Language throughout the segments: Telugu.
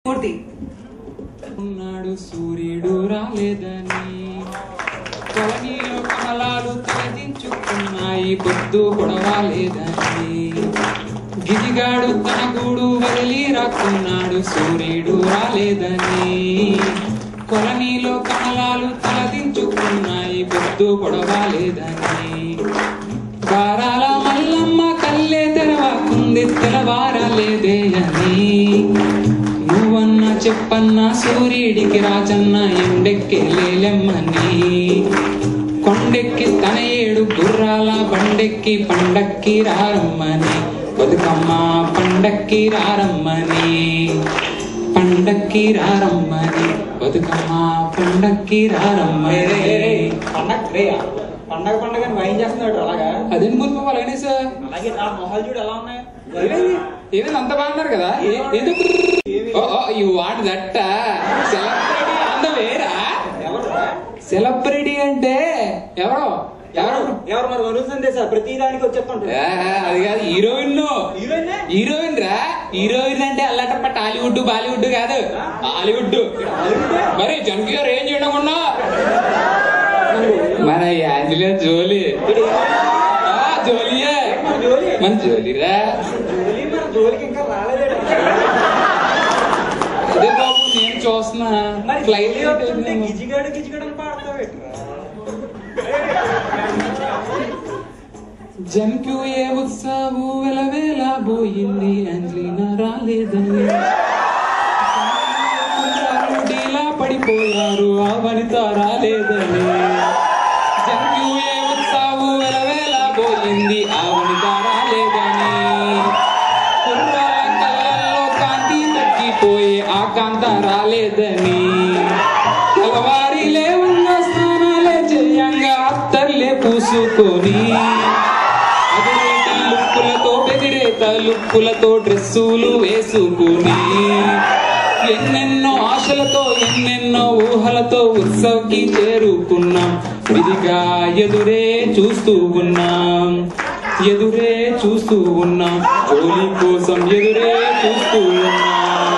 మూర్తి ఉన్నాడు సూర్యుడు రాలేదని కొలనీలో కమలాలు తలదించుకున్నాయి పొద్దు పొడవాలేదని గిజిగాడు తన గూడు వదిలి రాకున్నాడు సూర్యుడు రాలేదని కొలనీలో కమలాలు తలదించుకున్నాయి పొద్దు పొడవాలేదని వారాల మల్లమ్మ కల్లే తెరవాకుంది తెలవారలేదే అని నువ్వన్న చెప్పన్న సూర్యుడికి రాజన్న ఎండెక్కి లేలెమ్మని కొండెక్కి తన ఏడు గుర్రాల బండెక్కి పండక్కి రారమ్మని బతుకమ్మ పండక్కి రారమ్మని పండక్కి రారమ్మని బతుకమ్మ పండక్కి రారమ్మని పండగ రే పండగ పండగ అని వైన్ చేస్తున్నాడు అలాగా అదేం గుర్తు అలాగే సార్ అలాగే నా మొహాలు చూడు ఎలా ఉన్నాయి ఏమైంది ఏమైంది అంత బాగున్నారు కదా ఏ- ఎందుకు యు వాట్ దట్ సెలబ్రిటీ అంద వేరా ఎవరు సెలబ్రిటీ అంటే ఎవరో ఎవరు ఎవరు మరి వరుణ్ సందేశ ప్రతి దానికి వచ్చేస్తుంటారు ఏ, అది కాదు హీరోయిన్ హీరోయిన్ హీరోయిన్ రా హీరోయిన్ అంటే అల్లటప్ప టాలీవుడ్ బాలీవుడ్ కాదు హాలీవుడ్ మరి జనకి గారు ఏం చేయకుండా మన యాంజలియా జోలీ ఆ, జోలియే మన జోలి మన జోలిరా జోలి మన జోలికి ఇంకా రాలేదే అదే బాబు నేను చూస్తున్నా మరి ఫ్లైట్ జోలి వస్తుంటే గిజిగాడు గిజిగాడు అని పాడతావు ఎట్రా జంక్యూ ఏ ఉత్సాహు వెలవేల పోయింది అంజలినా రాలేదని డీలా పడిపోయారు ఆ వనిత రాలేదని జంక్యూ ఏ ఉత్సాహు వెలవేల పోయింది ఆ వనిత రాలేదని కుర్రాల కళ్ళల్లో కాంతి తగ్గిపోయే ఆ కాంత రాలేదని తెల్లవారిలే ఉన్న స్నానాలే చేయంగా అత్తర్లే పూసుకొని అదిరేటి లుక్కులతో బెదిరేత లుక్కులతో డ్రెస్సులు వేసుకుని ఎన్నెన్నో ఆశలతో ఎన్నెన్నో ఊహలతో ఉత్సవ్కి చేరుకున్నాం విధిగా ఎదురే చూస్తూ ఉన్నాం ఎదురే చూస్తూ ఉన్నాం జోలి కోసం ఎదురే చూస్తూ ఉన్నాం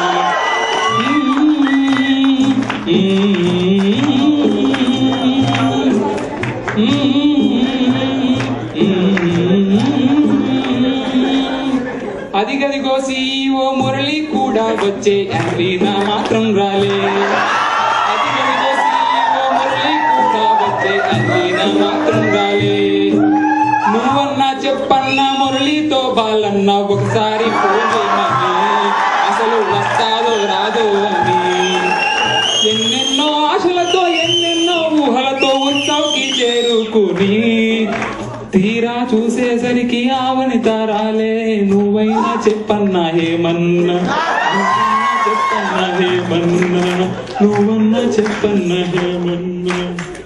అదిగదిగో సీఈఓ మురళి కూడా వచ్చే అండ్రీనా మాత్రం రాలే అదిగదిగో సీఈఓ మురళి కూడా వచ్చే అండ్రీనా మాత్రం రాలే నువ్వన్నా చెప్పన్న మురళితో బాలన్న ఒకసారి ఫోన్ చేయమని అసలు వస్తాదో రాదో అని ఎన్నెన్నో ఆశలతో ఎన్నెన్నో ఊహలతో ఉత్సవ్కి చేరుకుని తీరా చూసేసరికి ఆవని తారాలే నువ్వైనా చెప్పన్నా హేమన్నా నువ్వన్నా చెప్పన్నా హేమన్నా నువ్వన్నా చెప్పన్నా హేమన్నా